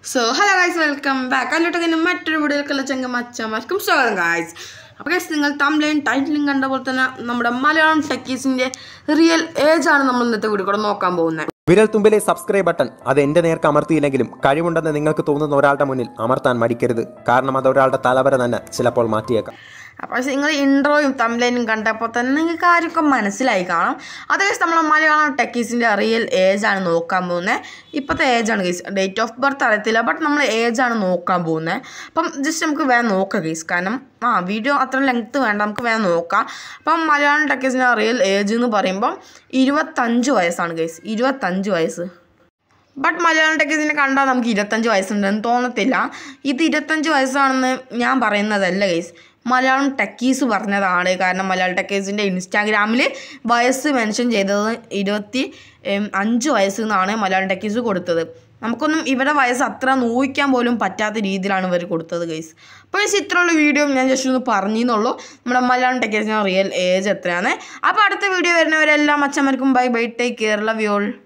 so hello guys welcome back അതിലോട്ടൊക്കെ മറ്റൊരു വീഡിയോയിലേക്കുള്ള ചെങ്ക മച്ചമാർക്കും സ്വാഗതം ഗൈസ് അപ്പോൾ ഗൈസ് നിങ്ങൾ തംലൈൻ ടൈറ്റിലും കണ്ട പോലെ തന്നെ നമ്മുടെ മലയാളം ടെക്കീസിൻ്റെ റിയൽ ഏജ് ആണ് നമ്മൾ ഇന്നത്തെ വീഡിയോ കൂടെ നോക്കാൻ പോകുന്നത് വിരൽ തുമ്പിലെ സബ്സ്ക്രൈബ് ബട്ടൺ അത് എന്റെ നേർക്ക് അമർത്തിയില്ലെങ്കിലും കഴിവുണ്ടെന്ന് നിങ്ങൾക്ക് തോന്നുന്ന ഒരാളുടെ മുന്നിൽ അമർത്താൻ മടിക്കരുത് കാരണം അത് ഒരാളുടെ തലവര തന്നെ ചിലപ്പോൾ മാറ്റിയേക്കാം അപ്പോൾ നിങ്ങൾ ഇൻട്രോയും തംലൈനും കണ്ടപ്പോൾ തന്നെ നിങ്ങൾക്ക് കാര്യമൊക്കെ മനസ്സിലായി കാണും അത് ഗൈസ് നമ്മളെ മലയാളം ടെക്കീസിൻ്റെ റിയൽ ഏജ് ആണ് നോക്കാൻ പോകുന്നത് ഇപ്പോഴത്തെ ഏജ് ആണ് ഗൈസ് ഡേറ്റ് ഓഫ് ബർത്ത് അറിയത്തില്ല ബട്ട് നമ്മൾ ഏജ് ആണ് നോക്കാൻ പോകുന്നത് അപ്പം ജസ്റ്റ് നമുക്ക് വേഗം നോക്കാം ഗൈസ് കാരണം ആ വീഡിയോ അത്ര ലെങ്ത്ത് വേണ്ട നമുക്ക് വേഗം നോക്കാം അപ്പം മലയാളം ടെക്കീസിൻ്റെ റിയൽ ഏജ് എന്ന് പറയുമ്പം ഇരുപത്തഞ്ച് വയസ്സാണ് ഗൈസ് ഇരുപത്തഞ്ച് വയസ്സ് ബട്ട് മലയാളം ടെക്കീസിനെ കണ്ടാൽ നമുക്ക് ഇരുപത്തഞ്ച് വയസ്സുണ്ടെന്ന് തോന്നത്തില്ല ഇത് ഇരുപത്തഞ്ച് വയസ്സാണെന്ന് ഞാൻ പറയുന്നതല്ല ഗൈസ് മലയാളം ടെക്കീസ് പറഞ്ഞതാണ് കാരണം മലയാളം ടെക്കീസിൻ്റെ ഇൻസ്റ്റാഗ്രാമിൽ വയസ്സ് മെൻഷൻ ചെയ്തത് ഇരുപത്തി ഉം, അഞ്ച് വയസ്സ് എന്നാണ് മലയാളം ടെക്കീസ് കൊടുത്തത് നമുക്കൊന്നും ഇവരുടെ വയസ്സ് അത്ര നോക്കാൻ പോലും പറ്റാത്ത രീതിയിലാണ് ഇവർ കൊടുത്തത് ഗൈസ് അപ്പോൾ ഗൈസ് ഇത്രയുള്ള വീഡിയോ ഞാൻ ജസ്റ്റ് ഒന്ന് പറഞ്ഞെന്നുള്ളൂ നമ്മുടെ മലയാളം ടെക്കീസിൻ്റെ റിയൽ ഏജ് എത്രയാണ് അപ്പോൾ അടുത്ത വീഡിയോ വരുന്നവരെല്ലാം അച്ഛന്മാർക്കും bye bye take care love you all